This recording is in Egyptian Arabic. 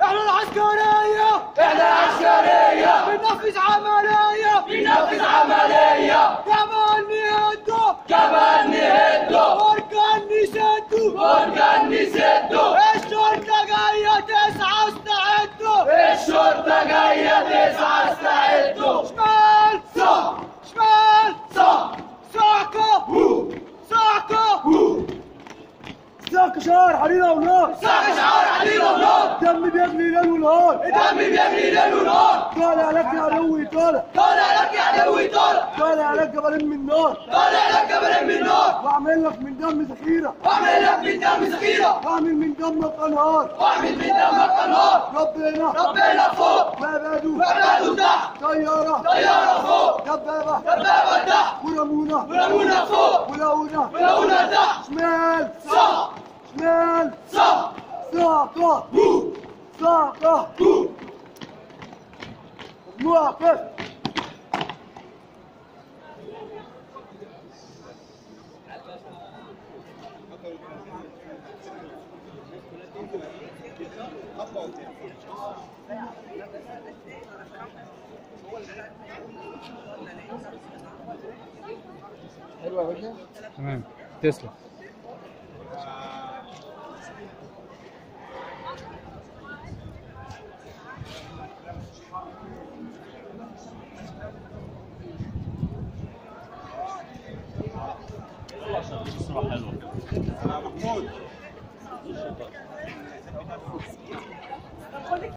احنا العسكرية احنا عسكرية بننفذ عملية بننفذ عملية كمان نهدو كمان نهدو بركان نسدو بركان نسدو الشرطة جاية تسعى استعدوا الشرطة جاية تسعى استعدوا شمال صح شمال صح ساكا هو ساكا هو ساكا شعار حريرة ونار صح شعار حديد ونار دم بيجري ليل ونهار دم بيجري ليل ونهار طالع لك يا عدوي طالع طالع لك يا عدوي طالع طالع لك جبلين من نار طالع لك جبل من نار واعمل لك من دم ذخيرة واعمل لك من دم ذخيرة واعمل من دمك انهار واعمل من دمك انهار ربنا ربنا فوق وعباده وعباده تحت طيارة طيارة فوق دبابة دبابة تحت ورمونة ولونا فوق ولونا ولونا تحت شمال صح شمال صح ساقة هو ساقة هو مجموعة كيف تمام تسلم صورة حلوة